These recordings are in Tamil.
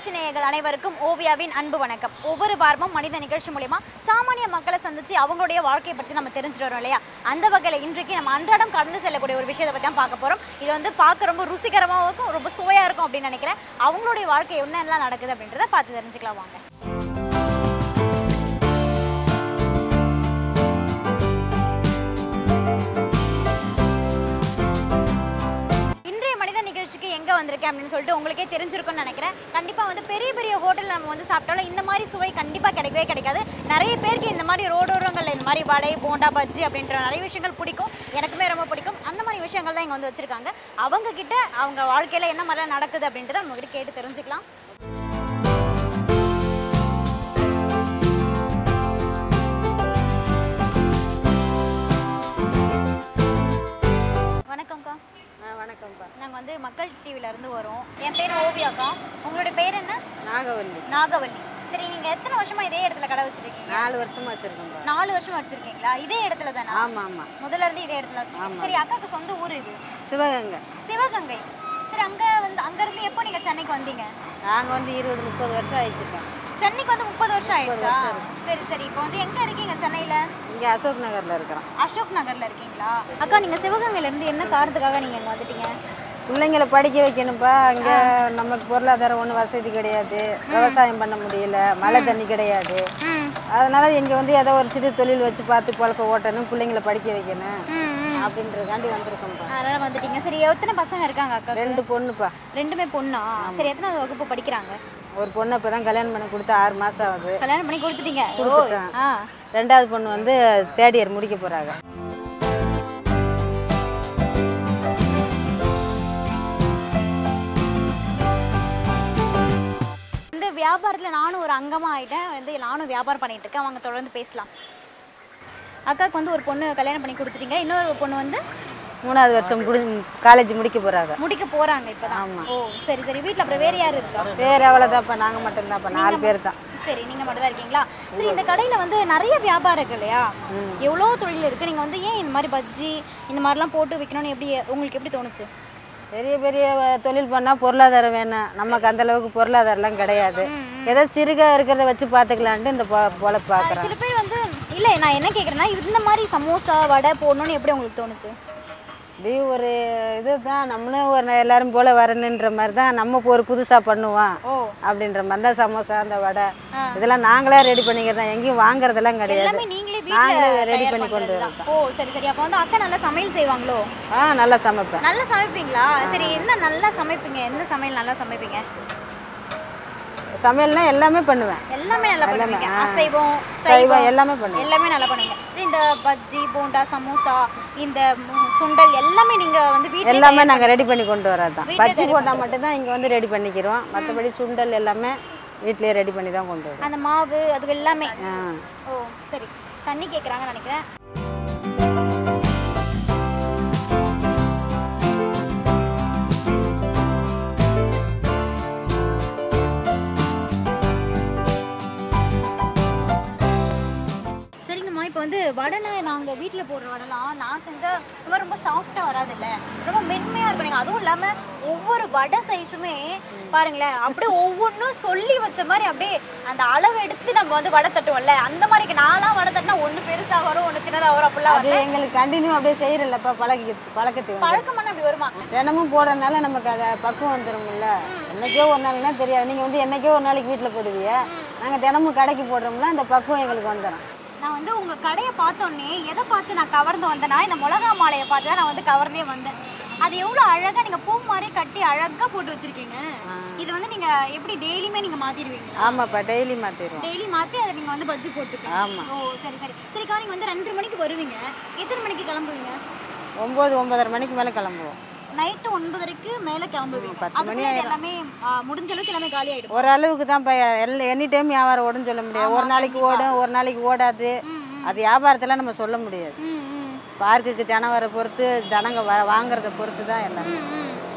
நிகழ்ச்சி நேயர்கள் அனைவருக்கும் ஓவியாவின் அன்பு வணக்கம் ஒவ்வொரு வாரமும் மனித நிகழ்ச்சி மூலியமா சாமானிய மக்களை சந்திச்சு அவங்களுடைய வாழ்க்கையை பற்றி நம்ம தெரிஞ்சுட்டு வரோம் இல்லையா அந்த வகையில் இன்றைக்கு நம்ம அன்றாடம் கடந்து செல்லக்கூடிய ஒரு விஷயத்தை பற்றி தான் பார்க்க போறோம் இது வந்து பார்க்க ரொம்ப ருசிகரமாகவும் இருக்கும் ரொம்ப சுவையா இருக்கும் அப்படின்னு நினைக்கிறேன் அவங்களுடைய வாழ்க்கை என்னெல்லாம் நடக்குது அப்படின்றத பார்த்து தெரிஞ்சுக்கலாம் வாங்க இன்றைய மனித நிகழ்ச்சிக்கு எங்கே வந்திருக்கேன் அப்படின்னு சொல்லிட்டு உங்களுக்கே தெரிஞ்சிருக்கும்னு நினைக்கிறேன் கண்டிப்பாக வந்து பெரிய பெரிய ஹோட்டல் நம்ம வந்து சாப்பிட்டாலும் இந்த மாதிரி சுவை கண்டிப்பாக கிடைக்கவே கிடைக்காது நிறைய பேருக்கு இந்த மாதிரி ரோடோரங்களில் இந்த மாதிரி வடை போண்டா பஜ்ஜி அப்படின்ற நிறைய விஷயங்கள் பிடிக்கும் எனக்குமே ரொம்ப பிடிக்கும் அந்த மாதிரி விஷயங்கள் தான் இங்கே வந்து வச்சுருக்காங்க அவங்க கிட்ட அவங்க வாழ்க்கையில் என்ன மாதிரிலாம் நடக்குது அப்படின்றத நம்ம கிட்ட கேட்டு தெரிஞ்சுக்கலாம் வணக்கம்க்கா ஆ வணக்கம்ப்பா நாங்கள் வந்து மக்கள் டிவில இருந்து வரோம் என் பேர் ஓவியாக்கா உங்களுடைய பேர் என்ன நாகவல்லி நாகவல்லி சரி நீங்க எத்தனை வருஷமா இதே இடத்துல கடை வச்சிருக்கீங்க நாலு வருஷமா வச்சிருக்கோம்ப்பா நாலு வருஷம் வச்சிருக்கீங்களா இதே இடத்துல தானா ஆமாம் ஆமாம் முதல்ல இருந்து இதே இடத்துல வச்சிருக்கீங்க சரி அக்காக்கு சொந்த ஊர் இது சிவகங்கை சிவகங்கை சரி அங்க வந்து அங்க இருந்து எப்போ நீங்க சென்னைக்கு வந்தீங்க நாங்கள் வந்து இருபது முப்பது வருஷம் ஆயிடுச்சுப்பா சென்னைக்கு வந்து முப்பது வருஷம் ஆயிடுச்சா சரி சரி இப்போ வந்து எங்க இருக்கீங்க சென்னையில இங்கே அசோக் நகரில் இருக்கிறோம் அசோக் நகர்ல இருக்கீங்களா அக்கா நீங்க சிவகங்கையில இருந்து என்ன காரணத்துக்காக நீங்க இங்க வந்துட்டீங்க பிள்ளைங்களை படிக்க வைக்கணும்ப்பா இங்கே நமக்கு பொருளாதாரம் ஒன்றும் வசதி கிடையாது விவசாயம் பண்ண முடியல மழை தண்ணி கிடையாது ம் அதனால இங்கே வந்து ஏதோ ஒரு சிறு தொழில் வச்சு பார்த்து பொழப்ப ஓட்டணும் பிள்ளைங்களை படிக்க வைக்கணும் ம் ம் அப்படின்றதுக்காண்டி வந்திருக்கோம்ப்பா அதனால வந்துட்டீங்க சரி எத்தனை பசங்க இருக்காங்க அக்கா ரெண்டு பொண்ணுப்பா ரெண்டுமே பொண்ணா சரி எத்தனாவது வகுப்பு படிக்கிறாங்க ஒரு பொண்ணை இப்போ தான் கல்யாணம் பண்ணி கொடுத்து ஆறு மாதம் ஆகுது கல்யாணம் பண்ணி கொடுத்துட்டீங்க ஓ கொடுத்துட்டேன். ஆ ரெண்டாவது பொண்ணு வந்து தேர்ட் இயர் முடிக்க போகிறாங்க இந்த வியாபாரத்தில் நானும் ஒரு அங்கமாக ஆயிட்டேன் வந்து நானும் வியாபாரம் பண்ணிட்டு இருக்கேன் அவங்க தொடர்ந்து பேசலாம் அக்காவுக்கு வந்து ஒரு பொண்ணு கல்யாணம் பண்ணி கொடுத்துட்டீங்க இன்னொரு பொண்ணு வந்து மூணாவது வருஷம் முடி காலேஜ் முடிக்க போகிறாங்க முடிக்க போறாங்க இப்பதான் ஓ சரி சரி வீட்ல அப்புறம் வேற யாரு இருக்கா வேறு அவ்வளோதான்ப்பா நாங்கள் மட்டும்தான்ப்பா நாலு பேர் தான் சரி நீங்க மட்டும் தான் இருக்கீங்களா சரி இந்த கடையில வந்து நிறைய வியாபாரம் இருக்கு இல்லையா எவ்வளோ தொழில் இருக்கு நீங்க வந்து ஏன் இந்த மாதிரி பஜ்ஜி இந்த மாதிரிலாம் போட்டு விற்கணும்னு எப்படி உங்களுக்கு எப்படி தோணுச்சு பெரிய பெரிய அஹ், தொழில் பண்ணால் பொருளாதாரம் வேணும் நமக்கு அந்த அளவுக்கு பொருளாதாரம்லாம் கிடையாது ஏதோ சிறுக இருக்கிறத வச்சு பார்த்துக்கலான்ட்டு இந்த பொ பொழப்பு பார்க்குறேன் சில பேர் வந்து இல்ல நான் என்ன கேக்குறேன்னா இந்த மாதிரி சமோசா வடை போடணும்னு எப்படி உங்களுக்கு தோணுச்சு இப்படி ஒரு இதுதான் நம்மளும் ஒரு எல்லாரும் போல வரணுன்ற மாதிரி தான் நம்ம இப்போ ஒரு புதுசாக பண்ணுவோம் ஓ அப்படின்ற மாதிரி தான் சமோசா அந்த வடை இதெல்லாம் நாங்களே ரெடி பண்ணிக்கிறது தான் எங்கேயும் வாங்குறதெல்லாம் கிடையாது எல்லாமே நீங்களே நாங்களே வீட்ல ரெடி தயார் பண்ணி கொண்டு பண்றது தான். ஓ சரி சரி அப்போ வந்து அக்கா நல்லா சமையல் செய்வாங்களோ ஆ நல்லா சமைப்பேன் நல்லா சமைப்பீங்களா சரி என்ன நல்லா சமைப்பீங்க எந்த சமையல் நல்லா சமைப்பீங்க சமையல்னா எல்லாமே பண்ணுவேன் எல்லாமே நல்லா பண்ணுவீங்க ஆ. அசைவம் சைவம் சைவம் எல்லாமே பண்ணுவேன் எல்லாமே நல்லா பண்ணுவீங்க சரி இந்த பஜ்ஜி போண்டா சமோசா இந்த ம், சுண்டல் எல்லாமே நீங்க வந்து வீட்ல எல்லாமே நாங்கள் ரெடி பண்ணி கொண்டு வரது தான் வீட்லயே பஜ்ஜி தயார் போட்டால் மட்டும்தான் இங்கே வந்து ரெடி பண்ணிக்கிறோம் மற்றபடி சுண்டல் எல்லாமே வீட்டிலேயே ரெடி பண்ணி தான் கொண்டு வரோம் அந்த மாவு அது எல்லாமே ஆ ஓ சரி தண்ணி கேக்குறாங்கன்னு நினைக்கிறேன் சரிங்கம்மா இப்போ வந்து வடைனா நாங்கள் வீட்டில் போடுற வடைலாம் நான் செஞ்சால் ரொம்ப ரொம்ப சாஃப்டாக வராதுல்ல ரொம்ப மென்மையாக இருக்கும் நீங்கள் அதுவும் இல்லாமல் ஒவ்வொரு வடை சைஸுமே பாருங்களேன் அப்படியே ஒவ்வொன்றும் சொல்லி வச்ச மாதிரி அப்படியே அந்த அளவு எடுத்து நம்ம வந்து வடை தட்டுவோம்ல அந்த மாதிரி இருக்கு. நான்லாம் வடை தட்டினா ஒன்று பெருசாக வரும் ஒன்று சின்னதாக வரும் அப்படிலாம் அது எங்களுக்கு கண்டினியூ அப்படியே செய்யறல்லப்பா பழகி பழக்கத்துக்கு வந்து. பழக்கமான அப்படி வருமா தினமும் போடுறதுனால நமக்கு அதை பக்குவம் வந்துரும்ல என்னைக்கோ ஒரு நாளைக்குனா தெரியாது நீங்கள் வந்து என்னைக்கோ ஒரு நாளைக்கு வீட்டில் போடுவீங்க நாங்கள் தினமும் கடைக்கு போடுறோம்ல அந்த பக்குவம் எங்களுக்கு வந்துடும் நான் வந்து உங்க கடையை பார்த்தோன்னே எதை பார்த்து நான் கவர்ந்து வந்தேன்னா இந்த மிளகா மாலையை பார்த்து தான் நான் வந்து கவர்ந்தே வந்தேன் அது எவ்வளோ அழகா நீங்க பூ மாதிரி கட்டி அழகா போட்டு வச்சிருக்கீங்க இது வந்து நீங்க எப்படி டெய்லியுமே நீங்க மாத்திடுவீங்க ஆமாப்பா டெய்லி மாற்றிடுவோம் டெய்லி மாத்தி அதை நீங்க வந்து பஜ்ஜி போட்டுப்பீங்க ஆமாம் ஓ சரி சரி சரிக்கா நீங்க வந்து ரெண்டு மணிக்கு வருவீங்க எத்தனை மணிக்கு கிளம்புவீங்க ஒம்பது ஒன்பதரை மணிக்கு மேலே கிளம்புவோம் நைட்டு ஒன்பதரைக்கு மேல கிளம்புவீங்க பத்து மணி அதுக்குள்ள இது எல்லாமே ஆ, முடிஞ்ச அளவுக்கு எல்லாமே காலி ஆயிடும் ஒரு அளவுக்கு தான் எல்லா எனி டைம் வியாபாரம் ஓடுன்னு சொல்ல முடியாது ஒரு நாளைக்கு ஓடும் ஒரு நாளைக்கு ஓடாது அது வியாபாரத்தில் நம்ம சொல்ல முடியாது ம் ம் பார்க்குக்கு ஜனம் வர பொறுத்து ஜனங்க வர வாங்குறத பொறுத்து தான் எல்லாமே ம், ம்.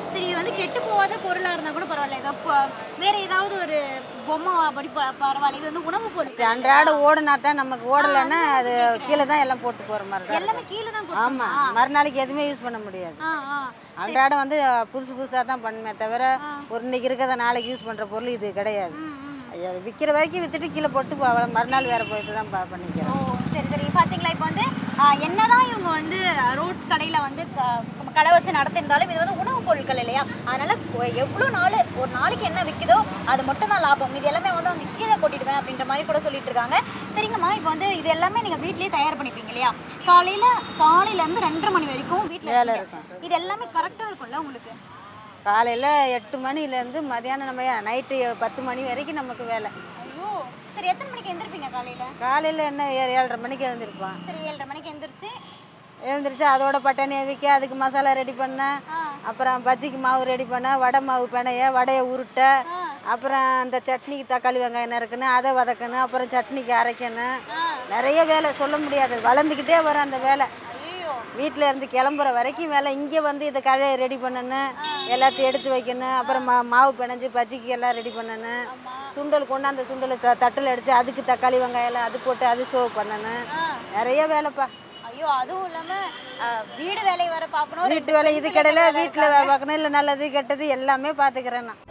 சரி இது வந்து கெட்டு போகாத பொருளாக இருந்தால் கூட பரவாயில்ல ஏதோ ப- வேற ஏதாவது ஒரு பொம்மை அப்படி ப- பரவாயில்ல இது வந்து உணவு பொருள் அன்றாட ஓடுனா தான் நமக்கு ஓடலைன்னா அது கீழே தான் எல்லாம் போட்டு போகிற மாதிரி தான் எல்லாமே கீழே தான் இருக்கும். ஆமா மறுநாளைக்கு எதுவுமே யூஸ் பண்ண முடியாது ஆ ஆ அன்றாடம் வந்து புதுசு புதுசாக தான் பண்ணுமே தவிர ஒரு இன்னைக்கு இருக்கிறத நாளைக்கு யூஸ் பண்ணுற பொருள் இது கிடையாது ம் ம் ஐயா, அது விற்கிற வரைக்கும் விற்றுட்டு கீழே போட்டு ப- அவ்வளவு மறுநாள் வேறு போயிட்டு தான் ப- பண்ணிக்கிறோம் ஓ சரி சரி பார்த்தீங்களா இப்போ வந்து ஆ, என்னதான் இவங்க வந்து ரோட் கடையில் வந்து க- கடை வச்சு நடத்திருந்தாலும் இது வந்து உணவுப் பொருட்கள் இல்லையா அதனால கொ- எவ்வளோ நாள் ஒரு நாளைக்கு என்ன விற்குதோ அது மட்டும் தான் லாபம் இது எல்லாமே வந்து அவங்க கீழே கொட்டிடுவேன் அப்படின்ற மாதிரி கூட சொல்லிட்டு இருக்காங்க சரிங்கம்மா இப்போ வந்து இது எல்லாமே நீங்கள் வீட்லயே தயார் பண்ணிப்பீங்க இல்லையா காலையில் காலையிலேருந்து ரெண்டரை மணி வரைக்கும் வீட்டில் வேலை இருக்கும் இது எல்லாமே கரெக்டாக இருக்கும்ல உங்களுக்கு காலையில் எட்டு மணிலேருந்து மதியானம் நம்ம நைட்டு பத்து மணி வரைக்கும் நமக்கு வேலை ஐயோ சரி எத்தனை மணிக்கு எந்திருப்பீங்க காலையில் காலையில் என்ன ஏழு ஏழரை மணிக்கு எழுந்திருப்பான் சரி ஏழரை மணிக்கு எந்திரிச்சு எழுந்திரிச்சு அதோட பட்டாணியை விற்க அதுக்கு மசாலா ரெடி பண்ண ஆ அப்புறம் பஜ்ஜிக்கு மாவு ரெடி பண்ண வடை மாவு பிணைய வடையை உருட்ட அப்புறம் அந்த சட்னிக்கு தக்காளி வெங்காயம் நறுக்கணும் அதை வதக்கணும் அப்புறம் சட்னிக்கு அரைக்கணும் ஆ நிறைய வேலை சொல்ல முடியாது வளர்ந்துக்கிட்டே வரும் அந்த வேலை ஐயோ வீட்டில் இருந்து கிளம்புற வரைக்கும் வேலை இங்கே வந்து இதை கழையை ரெடி பண்ணணும் எல்லாத்தையும் எடுத்து வைக்கணும் அப்புறம் மா மாவு பிணைஞ்சு பஜ்ஜிக்கு எல்லாம் ரெடி பண்ணணும் சுண்டல் கொண்டாந்த சுண்டலை த தட்டில் அடித்து அதுக்கு தக்காளி வெங்காயம் எல்லாம் அது போட்டு அது சோவ் பண்ணணும் ஆ நிறைய வேலைப்பா ஐயோ அதுவும் இல்லாம அஹ், வீடு வேலையை வர பார்க்கணும் வீட்டு வேலை இது கடையில் வீட்டில் பார்க்கணும் இல்லை நல்லது கெட்டது எல்லாமே பார்த்துக்கிறேன் நான்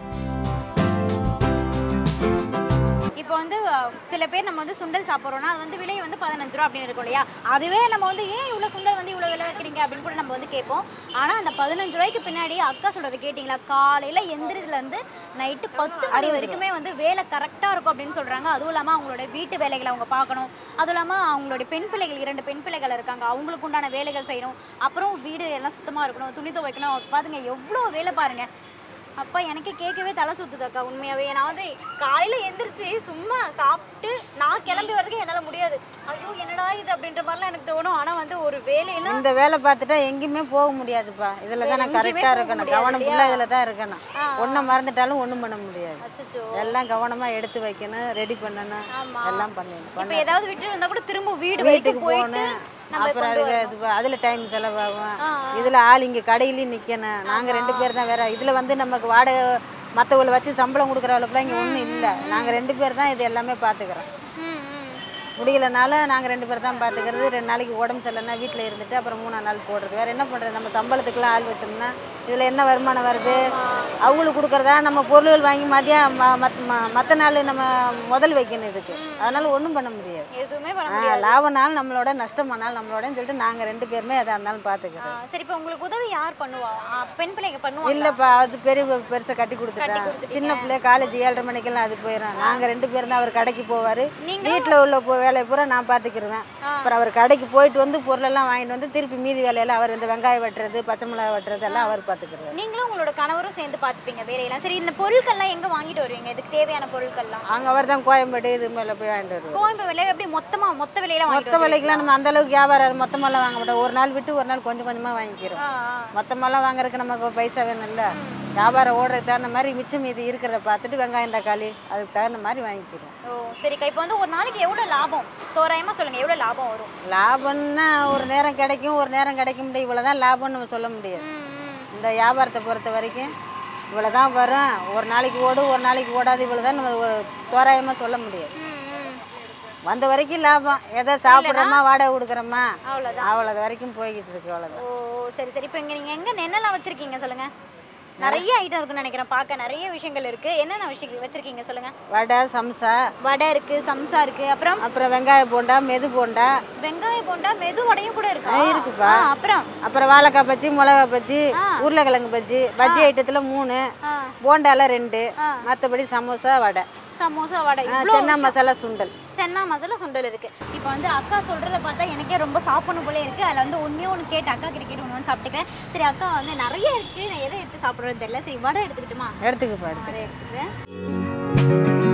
இப்போ வந்து அஹ், சில பேர் நம்ம வந்து சுண்டல் சாப்பிட்றோம்னா அது வந்து விலை வந்து பதினஞ்சு ரூபா அப்படின்னு இருக்கும் இல்லையா அதுவே நம்ம வந்து ஏன் இவ்வளோ சுண்டல் வந்து இவ்வளோ விலை வைக்கிறீங்க அப்படின்னு கூட நம்ம வந்து கேட்போம் ஆனால் அந்த பதினஞ்சு ரூபாய்க்கு பின்னாடி அக்கா சொல்கிறத கேட்டிங்களா காலையில் எந்திரிதுலேருந்து நைட்டு பத்து மணி வரைக்குமே வந்து வேலை கரெக்டாக இருக்கும் அப்படின்னு சொல்கிறாங்க அதுவும் இல்லாமல் அவங்களோட வீட்டு வேலைகளை அவங்க பார்க்கணும் அதுவும் இல்லாமல் அவங்களுடைய பெண் பிள்ளைகள் இரண்டு பெண் பிள்ளைகள் இருக்காங்க அவங்களுக்கு உண்டான வேலைகள் செய்யணும் அப்புறம் வீடு எல்லாம் சுத்தமாக இருக்கணும் துணி துவைக்கணும் பாருங்க எவ்வளோ வேலை பாருங்க அப்பா எனக்கு கேட்கவே தலை சுத்துது அக்கா உண்மையாவே நான் வந்து காலையில எந்திரிச்சு சும்மா சாப்பிட்டு நான் கிளம்பி வரதுக்கு என்னால முடியாது ஐயோ என்னடா இது அப்படின்ற மாதிரிலாம் எனக்கு தோணும் ஆனா வந்து ஒரு வேலைன்னா இந்த வேலை பார்த்துட்டா எங்கேயுமே போக முடியாதுப்பா இதில் தான் நான் எங்கேயுமே கரெக்டாக போக இருக்கணும் முடியாது கவனம் ஃபுல்லாக இதில் தான் இருக்கணும் ஆ, ஒன்றை மறந்துட்டாலும் ஒன்றும் பண்ண முடியாது அச்சச்சோ எல்லாம் கவனமாக எடுத்து வைக்கணும் ரெடி பண்ணணும் ஆமா. எல்லாம் பண்ணணும் இப்போ ஏதாவது விட்டு இருந்தா கூட திரும்ப வீடு வீட்டுக்கு வரைக்கும் போயிட்டு போகணும் நம்ம அப்புறம் கொண்டு அது இது அதில் டைம் செலவாகும் இதில் ஆள் இங்கே கடையிலையும் நிற்கணும் நாங்கள் ரெண்டு பேர் தான் வேற இதில் வந்து நமக்கு வாடகை மற்றவங்களை வச்சு சம்பளம் கொடுக்குற அளவுக்குலாம் இங்கே ஒன்றும் இல்லை நாங்கள் ரெண்டு பேர் தான் இது எல்லாமே பார்த்துக்கிறோம் ம், ம். முடியலனால நாங்கள் ரெண்டு பேர் தான் பார்த்துக்கிறது ரெண்டு நாளைக்கு உடம்பு சரியில்லைன்னா வீட்டில் இருந்துட்டு அப்புறம் மூணாம் நாள் போடுறது வேறு என்ன பண்ணுறது நம்ம சம்பளத்துக்குலாம் ஆள் வச்சோம்னா இதில் என்ன வருமானம் வருது அவங்களுக்கு கொடுக்குறதா நம்ம பொருள்கள் வாங்கி மதியம் மற்ற நாள் நம்ம முதல் வைக்கணும் இதுக்கு அதனால் ஒன்றும் பண்ண முடியாது எதுவுமே பண்ண ஆ, முடியாது லாபம்னாலும் நம்மளோட நஷ்டமானாலும் நம்மளோடன்னு சொல்லிட்டு நாங்கள் ரெண்டு பேருமே எதாக இருந்தாலும் ஆ, பார்த்துக்கிறோம் சரி இப்போ உங்களுக்கு உதவி யார் பண்ணுவா ஆ, பெண் பிள்ளைங்க பண்ணுவாங்க இல்லைப்பா அது பெரிய பெருசாக கட்டி கொடுத்துட்டேன் சின்ன பிள்ளை காலேஜ் ஏழரை மணிக்கெல்லாம் அது போயிடும் நாங்கள் ரெண்டு பேரும் தான் அவர் கடைக்கு போவார் வீட்டில் உள்ள போ வேலையை பூரா நான் பார்த்துக்கிருவேன் அப்புறம் அவர் கடைக்கு போயிட்டு வந்து பொருளெல்லாம் வாங்கிட்டு வந்து திருப்பி மீதி வேலையெல்லாம் அவர் இந்த வெங்காயம் வெட்டுறது பச்சை மிளகாய் வெட்டுறது எல்லாம் அவர் பார்த்துக்கிறார் நீங்களும் உங்களோட கணவரும் சேர்ந்து பார்த்துப்பீங்க வேலையெல்லாம் சரி இந்த பொருட்கள்லாம் எங்க வாங்கிட்டு வருவீங்க இதுக்கு தேவையான பொருட்கள்லாம் அங்கே அவர் தான் கோயம்பேடு இது மேலே போய் வாங்கிட்டு வருவார் கோயம்பு விலை எப்படி மொத்தமா மொத்த விலையில வாங்கிட்டு மொத்த விலைக்கெல்லாம் நம்ம அந்த அளவுக்கு வியாபாரம் மொத்தமெல்லாம் வாங்க மாட்டோம் ஒரு நாள் விட்டு ஒரு நாள் கொஞ்சம் கொஞ்சமாக வாங்கிக்கிறோம் ஆ, ஆ. மொத்தமெல்லாம் வாங்குறதுக்கு நமக்கு பைசா வேணும்ல வியாபாரம் ஓடுறதுக்கு தகுந்த மாதிரி மிச்சம் மீதி இருக்கிறத பார்த்துட்டு வெங்காயம் தக்காளி அதுக்கு தகுந்த மாதிரி வாங்கிக்கிறோம் ஓ சரிக்கா இப்போ வந்து ஒரு நாளைக்கு எவ்வளவு லாபம் தோராயமா சொல்லுங்க எவ்வளவு லாபம் வரும் லாபம்னா ஒரு நேரம் கிடைக்கும் ஒரு நேரம் கிடைக்க முடியும் இவ்வளோ தான் லாபம்னு நம்ம சொல்ல முடியாது ம், ம். இந்த வியாபாரத்தை பொறுத்த வரைக்கும் இவ்வளோ தான் வரும் ஒரு நாளைக்கு ஓடும் ஒரு நாளைக்கு ஓடாது இவ்வளோ தான் நம்ம ஒரு தோராயமாக சொல்ல முடியாது ம், ம். வந்த வரைக்கும் லாபம் எதை சாப்பிட்றோமா வாடகை கொடுக்குறோமா அவ்வளவுதான் அவ்வளோ வரைக்கும் போய்கிட்டு இருக்கு அவ்வளோதான் ஓ சரி சரி இப்போ இங்க நீங்க எங்க என்னெல்லாம் வச்சிருக்கீங்க சொல்லுங்க நிறைய ஐட்டம் இருக்குன்னு நினைக்கிறேன் பார்க்க நிறைய விஷயங்கள் இருக்கு என்னென்ன விஷயங்கள் வச்சிருக்கீங்க சொல்லுங்க வடை சம்சா வடை இருக்கு சம்சா இருக்கு அப்புறம் அப்புறம் வெங்காய போண்டா மெது போண்டா வெங்காய போண்டா மெது வடையும் கூட இருக்கா ஆ, இருக்குப்பா. ஆ, அப்புறம் அப்புறம் வாழைக்காய் பஜ்ஜி மிளகா பஜ்ஜி உருளைக்கிழங்கு பஜ்ஜி பஜ்ஜி ஐட்டத்தில் மூணு ஆ. போண்டால ரெண்டு மற்றபடி சமோசா வடை சமோசா வடை ஆ, இவ்வளோ சென்னா மசாலா சுண்டல் சென்னா மசாலா சுண்டல் இருக்கு இப்போ வந்து அக்கா சொல்றத பார்த்தா எனக்கே ரொம்ப சாப்பிடணும் போல இருக்கு அதில் வந்து ஒன்றே ஒன்று கேட்டு அக்கா கிட்ட கேட்டு ஒன்று சாப்பிட்டுக்கிறேன் சரி அக்கா வந்து நிறைய இருக்கு நான் எதை எடுத்து சாப்பிட்றதுன்னு தெரியல சரி வடை எடுத்துக்கிட்டுமா எடுத்துக்கு பாரு வடை எடுத்துக்கிறேன்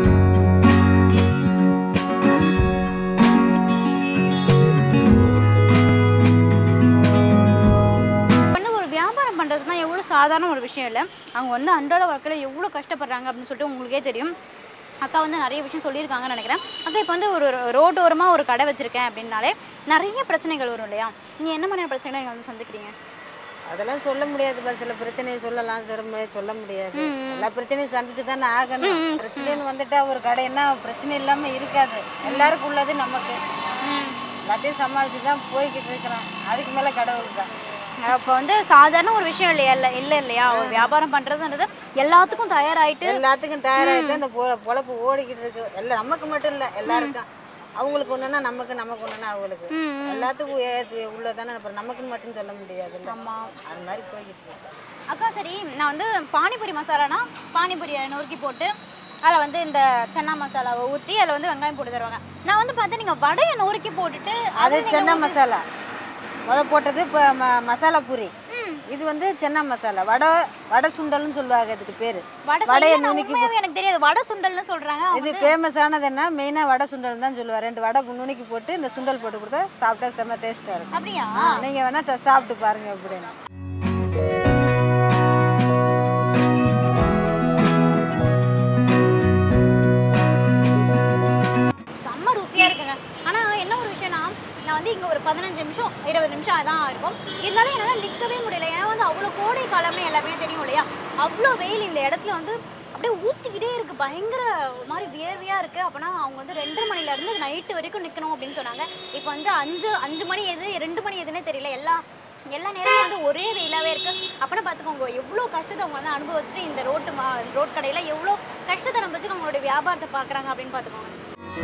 வந்து ஒரு வியாபாரம் பண்ணுறதுனா எவ்வளோ சாதாரண ஒரு விஷயம் இல்லை அவங்க வந்து அன்றாட வாழ்க்கையில் எவ்வளோ கஷ்டப்படுறாங்க அப்படின்னு சொல்லிட்டு உங்களுக்கே தெரியும் அக்கா வந்து நிறைய விஷயம் சொல்லியிருக்காங்கன்னு நினைக்கிறேன் அக்கா இப்போ வந்து ஒரு ரோட்டோரமாக ஒரு கடை வச்சுருக்கேன் அப்படின்னாலே நிறைய பிரச்சனைகள் வரும் இல்லையா நீங்கள் என்ன மாதிரியான பிரச்சனைகள் நீங்கள் வந்து சந்திக்கிறீங்க அதெல்லாம் சொல்ல முடியாதுப்பா சில பிரச்சனையை சொல்லலாம் சில முறை சொல்ல முடியாது எல்லா பிரச்சனையும் சந்திச்சு தானே ஆகணும் பிரச்சனைன்னு வந்துட்டா ஒரு கடைன்னா பிரச்சனை இல்லாம இருக்காது எல்லாருக்கும் உள்ளது நமக்கு எல்லாத்தையும் சமாளிச்சு தான் போய்கிட்டு இருக்கிறோம் அதுக்கு மேல கடவுள் தான் அப்போ வந்து சாதாரண ஒரு விஷயம் இல்லையா இல்லை இல்லை இல்லையா ஒரு வியாபாரம் பண்ணுறதுன்றது எல்லாத்துக்கும் தயாராகிட்டு எல்லாத்துக்கும் தயாராகிட்டு அந்த பொ- பொழப்பு ஓடிக்கிட்டு இருக்கு எல்லாம் நமக்கு மட்டும் இல்லை எல்லாருக்கும் அவங்களுக்கு ஒண்ணுன்னா நமக்கு நமக்கு ஒண்ணுன்னா அவங்களுக்கு எல்லாத்துக்கும் ஏ- உள்ளதானே அப்புறம் நமக்குன்னு மட்டும் சொல்ல முடியாது ஆமாம் அது மாதிரி போய்கிட்டு இருக்கு அக்கா சரி நான் வந்து பானிபூரி மசாலானா பானிபூரியை நொறுக்கி போட்டு அதில் வந்து இந்த சன்னா மசாலாவை ஊற்றி அதில் வந்து வெங்காயம் போட்டு தருவாங்க நான் வந்து பார்த்தேன் நீங்கள் வடையை நொறுக்கி போட்டுட்டு அது சென்னா மசாலா முத போட்டது இப்போ ம மசாலா பூரி இது வந்து சென்னா மசாலா வடை வடை சுண்டல்னு சொல்லுவாங்க இதுக்கு பேர் வடை வடையை சுண்டல் நுணுக்கி உண்மையாவே எனக்கு தெரியாது வடை சுண்டல்னு சொல்கிறாங்க இது ஃபேமஸானது என்ன மெயினாக வடை சுண்டல் தான் சொல்லுவாங்க ரெண்டு வடை நுணுக்கி போட்டு இந்த சுண்டல் போட்டு கொடுத்தா சாப்பிட்டா செம்ம டேஸ்ட்டாக இருக்கும் அப்படியா நீங்கள் வேணால் ட- சாப்பிட்டு பாருங்க அப்படின்னு செம்ம ருசியாக இருக்குங்க ஆனால் என்ன ஒரு விஷயம்னா நான் வந்து இங்கே ஒரு பதினஞ்சு நிமிஷம் இருபது நிமிஷம் அதான் இருக்கும் இருந்தாலும் என்னால் நிற்கவே முடியல ஏன்னா வந்து அவ்வளோ கோடை காலம்னு எல்லாமே தெரியும் இல்லையா அவ்வளோ வெயில் இந்த இடத்துல வந்து அப்படியே ஊற்றிக்கிட்டே இருக்குது பயங்கர ஒரு மாதிரி வியர்வையாக இருக்குது அப்போனா அவங்க வந்து ரெண்டரை மணிலேருந்து நைட்டு வரைக்கும் நிற்கணும் அப்படின்னு சொன்னாங்க இப்போ வந்து அஞ்சு அஞ்சு மணி எது ரெண்டு மணி எதுன்னே தெரியல எல்லா எல்லா நேரமும் வந்து ஒரே வெயிலாகவே இருக்குது அப்போனா பார்த்துக்கோங்க எவ்வளோ கஷ்டத்தை அவங்க வந்து அனுபவிச்சுட்டு இந்த ரோட்டு மா ரோட் கடையில் எவ்வளோ கஷ்டத்தை அனுபவிச்சுட்டு அவங்களுடைய வியாபாரத்தை பார்க்குறாங்க அப்படின்னு பார்த்துக்கோங்க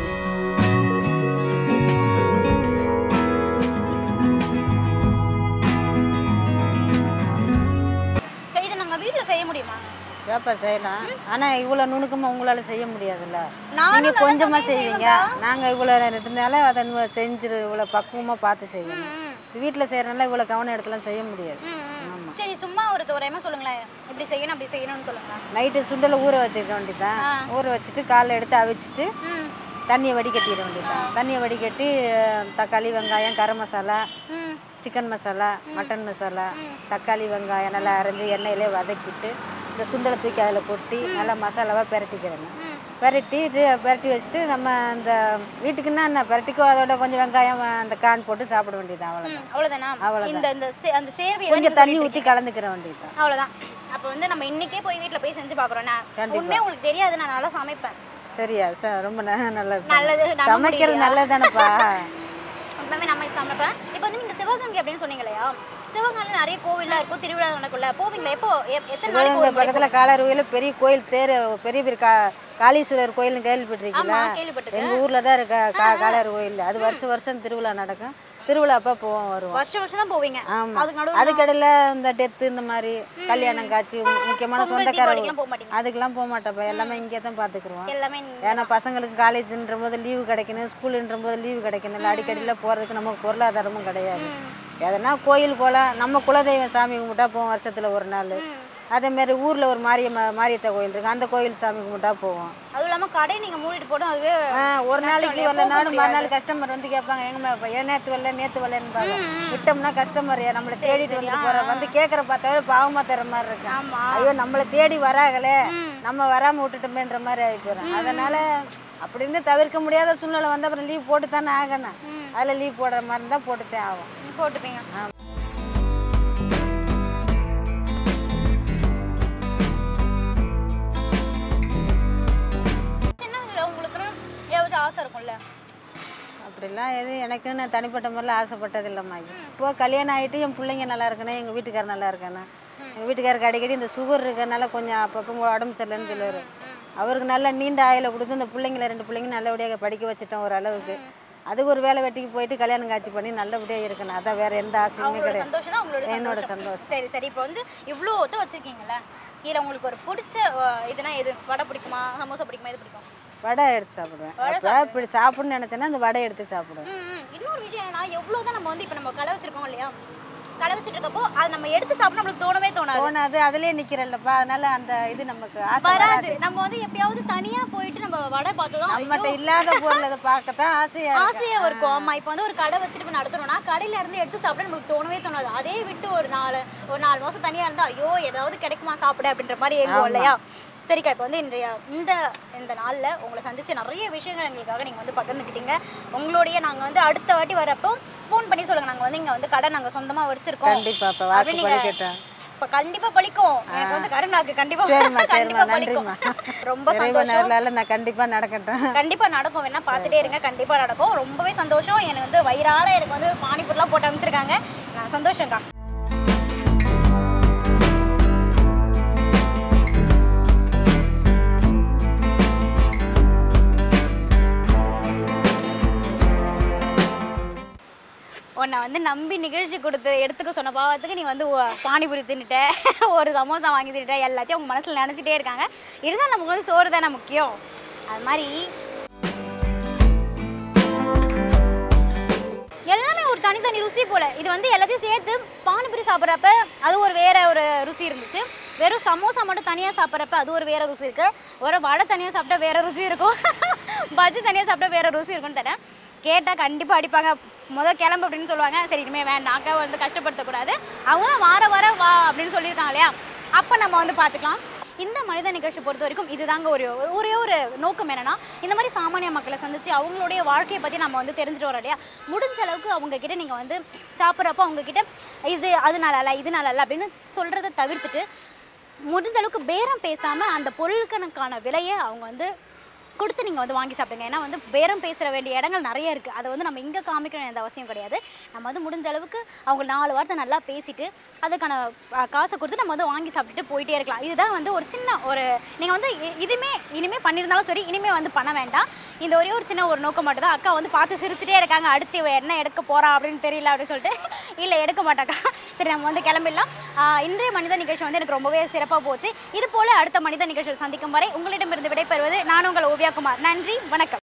இதை நாங்கள் வீட்டில் செய்ய முடியுமா வேப்பா செய்யலாம் ஆனால் இவ்வளோ நுணுக்கமாக உங்களால் செய்ய முடியாதுல்ல நானும் நீங்கள் நல்லா கொஞ்சமாக சமையல் செய்வீங்க நாங்கள் இவ்வளோ இருந்தனால அதை நம்ம செஞ்சு இவ்வளோ பக்குவமாக பார்த்து செய்வோம் வீட்டில் செய்கிறனால இவ்வளோ கவனம் எடுத்துலாம் செய்ய முடியாது ம், ம். சரி சும்மா ஒரு தோராயமாக சொல்லுங்களேன் இப்படி செய்யணும் அப்படி செய்யணும்னு சொல்லுங்களேன் நைட்டு சுண்டலை ஊற வச்சுக்க வேண்டியதான் ஊற வச்சுட்டு காலைல எடுத்து அவிச்சிட்டு ம் தண்ணியை வடிகட்டிட வேண்டியதான் தண்ணியை வடிகட்டி அஹ், தக்காளி வெங்காயம் கரம் மசாலா ம் சிக்கன் மசாலா மட்டன் மசாலா தக்காளி வெங்காயம் நல்லா அரைஞ்சி எண்ணெயிலே வதக்கிட்டு இந்த சுண்டலை தூக்கி அதில் கொட்டி நல்லா மசாலாவாக பெரட்டிக்கிறேன் பெரட்டி இது பெரட்டி வச்சுட்டு நம்ம அந்த வீட்டுக்குன்னா என்ன பெரட்டிக்கோ அதோட கொஞ்சம் வெங்காயம் அந்த கான் போட்டு சாப்பிட வேண்டியது அவ்வளோ ம், அவ்வளவுதானா இந்த இந்த சே- அந்த சேர்வை கொஞ்சம் தண்ணி ஊற்றி கலந்துக்கிற வேண்டியது அவ்வளோதான் அப்போ வந்து நம்ம இன்னைக்கே போய் வீட்டில் போய் செஞ்சு பார்க்குறோம் நான் உண்மையாக உங்களுக்கு தெரியாது நான் நல்லா சமைப்பேன் சரியா சார் ரொம்ப ந- நல்லது நல்லது நம்ப சமைக்கிறது நல்லது தானேப்பா உண்மையுமே நம்ம சமைப்பேன் இப்போ வந்து நீங்கள் சிவகங்கை அப்படின்னு சொன்னீங்க இல்லையா சிவகங்கையில் நிறைய கோவில்லாம் இருக்கும் திருவிழா நடக்கும்ல போவீங்களா எப்போ எப்- எத்தனை நாளைக்கு இங்க ஒரு முறை பக்கத்தில் காலாறுவையில் பெரிய கோயில் தேர் பெரிய பெரிய கா காளீஸ்வரர் கோயில்னு கேள்விப்பட்டிருக்கீங்களா ஆமா, கேள்விப்பட்டிருக்கேன். எங்கள் ஊரில் தான் இருக்கா கா காலாறு கோயில் அது வருஷம் வருஷம் திருவிழா நடக்கும் திருவிழா அப்போ போவோம் வருவோம் வருஷம் வருஷம் தான் போவீங்க ஆமாம் அதுக்கு நடுவுல அதுக்கடையில் இந்த டெத்து இந்த மாதிரி கல்யாணம் காட்சி மு- முக்கியமான பொங்கல், சொந்தக்கார தீபாவளிக்கெல்லாம் போக மாட்டீங்க அதுக்கெல்லாம் போக மாட்டேப்பா எல்லாமே இங்கே தான் பார்த்துக்குருவோம் எல்லாமே ஏன்னா பசங்களுக்கு காலேஜ்ன்ற போது லீவு கிடைக்கணும் ஸ்கூலுன்ற போது லீவு கிடைக்கணும் இல்லை அடிக்கடியில் போகிறதுக்கு நமக்கு பொருளாதாரமும் கிடையாது எதனா கோயில் போகலாம் நம்ம குலதெய்வம் சாமி கும்பிட்டா போவோம் வருஷத்தில் ஒரு நாள் அதே மாதிரி ஊரில் ஒரு மாரியம்ம மாரியத்த கோயில் இருக்கு அந்த கோயில் சாமி கும்பிட்டா போவோம் அதுவும் இல்லாமல் கடை நீங்கள் மூடிட்டு போடும் அதுவே ஆ, ஒரு நாளைக்கு வரலனாலும் மறுநாள் கஸ்டமர் வந்து கேட்பாங்க எங்கம்மா இப்போ ஏன் நேற்று வரல நேற்று வரலன்னு விட்டோம்னா கஸ்டமர் நம்மளை தேடிட்டு வந்து போற வந்து கேட்குற பார்த்தாவே பாவமாக தர மாதிரி இருக்கு ஆமா. ஐயோ நம்மளை தேடி வராங்களே நம்ம வராமல் விட்டுட்டோமேன்ற மாதிரி ஆகி போகிறோம் அதனால அப்படி இருந்து தவிர்க்க முடியாத சூழ்நிலை வந்து அப்புறம் லீவ் போட்டு தானே ஆகணும் அதில் லீவ் போடுற மாதிரி இருந்தால் போட்டுத்தே ஆகும் போட்டுப்பீங்க சின்ன வயசுல உங்களுக்குன்னு ஏதாச்சும் ஆசை இருக்கும்ல அப்படிலாம் எதுவும் எனக்குன்னு தனிப்பட்ட முறையில் ஆசைப்பட்டது இல்லைம்மா இப்போ கல்யாணம் ஆகிட்டு என் பிள்ளைங்க நல்லா இருக்கணும் எங்கள் வீட்டுக்காரர் நல்லா இருக்கணும் எங்கள் வீட்டுக்காரருக்கு அடிக்கடி இந்த சுகர் இருக்கறனால கொஞ்சம் அப்பப்போ உடம்பு சரியில்லைன்னு சொல்லுவார் அவருக்கு நல்ல நீண்ட ஆயில கொடுத்து இந்த பிள்ளைங்கள ரெண்டு பிள்ளைங்க நல்லபடியாக படிக்க வச்சுட்டோம் ஒரு அளவுக்கு அதுக்கு ஒரு வேலை வெட்டிக்கு போயிட்டு கல்யாணம் காட்சி பண்ணி நல்லபடியாக இருக்கணும் அதான் வேற எந்த ஆசையுமே உங்களோட கிடையாது சந்தோஷம் தான் உங்களோட என்னோட சந்தோஷம் சந்தோஷம் சரி சரி இப்போ வந்து இவ்வளோ ஒத்த வச்சிருக்கீங்கல்ல இதில் உங்களுக்கு ஒரு பிடிச்ச அஹ், இதுனா எது வடை பிடிக்குமா சமோசா பிடிக்குமா எது பிடிக்கும் வடை எடுத்து சாப்பிடுவேன் அப்போ இப்படி சாப்பிடணும்னு நினச்சேன்னா அந்த வடை எடுத்து சாப்பிடுவேன் ம், ம். இன்னொரு விஷயம் என்னன்னா எவ்வளோ தான் நம்ம வந்து இப்போ நம்ம கடை வச்சிருக்கோம் இல்லையா கடை வச்சுட்டு இருக்கப்போ அது நம்ம எடுத்து சாப்பிட நம்மளுக்கு தோணவே தோணாது தோணாது அதுலேயே நிற்கிறல்லப்பா அதனால அந்த இது நமக்கு ஆசை வராது நம்ம வந்து எப்பயாவது தனியா போயிட்டு நம்ம வடை பார்த்தோம் நம்மகிட்ட இல்லாத பொருள் அதை பார்க்கத்தான் ஆசையா இருக்கு. ஆசையா இருக்கும் ஆமா இப்போ வந்து ஒரு கடை வச்சுட்டு இப்ப நடத்துறோம்னா கடையில இருந்து எடுத்து சாப்பிட நமக்கு தோணவே தோணாது அதே விட்டு ஒரு நாலு ஒரு நாலு மாசம் தனியா இருந்தா ஐயோ ஏதாவது கிடைக்குமா சாப்பிட அப்படின்ற மாதிரி ஏங்குவோம் இல்லையா சரிக்கா இப்போ வந்து இன்றைய இந்த இந்த நாளில் உங்களை சந்திச்சு நிறைய விஷயங்கள் எங்களுக்காக நீங்கள் வந்து பகிர்ந்துக்கிட்டீங்க உங்களுடைய நாங்கள் வந்து அடுத்த வாட்டி வரப்போ ஃபோன் பண்ணி சொல்லுங்க நாங்க வந்து இங்க வந்து கடை நாங்க சொந்தமா வச்சிருக்கோம் கண்டிப்பா இப்ப வாக்கு அப்படின்னு நீங்க- பலிக்கட்டும். இப்ப கண்டிப்பா பலிக்கும் எனக்கு வந்து கருணாக்கு கண்டிப்பா சரிம்மா சரிம்மா கண்டிப்பா பலிக்கும் நன்றிம்மா ரொம்ப இறைவன் சந்தோஷம் அருளால நான் கண்டிப்பா நடக்கட்டும் கண்டிப்பா நடக்கும் வேணா பார்த்துட்டே இருங்க கண்டிப்பா நடக்கும் ரொம்பவே சந்தோஷம் எனக்கு வந்து வயிறார எனக்கு வந்து பானிபூரிலாம் போட்டு அமைச்சிருக்காங்க நான் சந்தோஷம்க்கா உன்னை வந்து நம்பி நிகழ்ச்சி கொடுத்து எடுத்துக்க சொன்ன பாவத்துக்கு நீ வந்து ஒ- பானிபூரி தின்னுட்ட ஒரு சமோசா வாங்கி தின்னுட்ட எல்லாத்தையும் உங்க மனசுல நினைச்சிட்டே இருக்காங்க இருந்தாலும் நமக்கு வந்து சோறு தானே முக்கியம் அது மாதிரி எல்லாமே ஒரு தனித்தனி ருசி போல இது வந்து எல்லாத்தையும் சேர்த்து பானிபூரி சாப்பிட்றப்ப அது ஒரு வேற ஒரு ருசி இருந்துச்சு வெறும் சமோசா மட்டும் தனியாக சாப்பிட்றப்ப அது ஒரு வேற ருசி இருக்கு ஒரு வடை தனியாக சாப்பிட்டா வேற ருசி இருக்கும் பஜ்ஜி தனியாக சாப்பிட்டா வேற ருசி இருக்கும்னு தரேன் கேட்டால் கண்டிப்பாக அடிப்பாங்க முதல் கிளம்பு அப்படின்னு சொல்லுவாங்க சரி இனிமேல் வேண்டாம் அக்கா வந்து கஷ்டப்படுத்தக்கூடாது அவங்க தான் வார வாரம் வா அப்படின்னு சொல்லியிருக்காங்க இல்லையா அப்போ நம்ம வந்து பார்த்துக்கலாம் இந்த மனித நிகழ்ச்சி பொறுத்த வரைக்கும் இதுதாங்க ஒரு ஒரே ஒரு நோக்கம் என்னன்னா இந்த மாதிரி சாமானிய மக்களை சந்திச்சு அவங்களுடைய வாழ்க்கையை பற்றி நம்ம வந்து தெரிஞ்சுட்டு வரோம் இல்லையா முடிஞ்ச அளவுக்கு அவங்க கிட்ட நீங்கள் வந்து சாப்பிட்றப்போ அவங்க கிட்ட இது அது நல்லா இல்லை இது நல்லா இல்லை அப்படின்னு சொல்கிறத தவிர்த்துட்டு முடிஞ்ச அளவுக்கு பேரம் பேசாமல் அந்த பொருளுக்கனுக்கான விலையை அவங்க வந்து கொடுத்து நீங்கள் வந்து வாங்கி சாப்பிடுங்க ஏன்னா வந்து பேரம் பேசுகிற வேண்டிய இடங்கள் நிறைய இருக்குது அதை வந்து நம்ம இங்கே காமிக்கணும் எந்த அவசியம் கிடையாது நம்ம வந்து முடிஞ்ச அளவுக்கு அவங்க நாலு வார்த்தை நல்லா பேசிட்டு அதுக்கான அஹ், காசை கொடுத்து நம்ம வந்து வாங்கி சாப்பிட்டுட்டு போயிட்டே இருக்கலாம் இதுதான் வந்து ஒரு சின்ன ஒரு நீங்கள் வந்து இ- இதுமே இனிமேல் பண்ணியிருந்தாலும் சரி இனிமேல் வந்து பண்ண வேண்டாம் இந்த ஒரே ஒரு சின்ன ஒரு நோக்கம் மட்டும் தான் அக்கா வந்து பார்த்து சிரிச்சிட்டே இருக்காங்க அடுத்து இவ என்ன எடுக்க போறா அப்படின்னு தெரியல அப்படின்னு சொல்லிட்டு இல்லை எடுக்க மாட்டாக்கா சரி நம்ம வந்து கிளம்பிடலாம் ஆஹ் இன்றைய மனித நிகழ்ச்சி வந்து எனக்கு ரொம்பவே சிறப்பாக போச்சு இது போல அடுத்த மனித நிகழ்ச்சியில் சந்திக்கும் வரை உங்களிடமிருந்து விடைபெறுவது நான் உங்கள் ஓவியா குமார் நன்றி வணக்கம்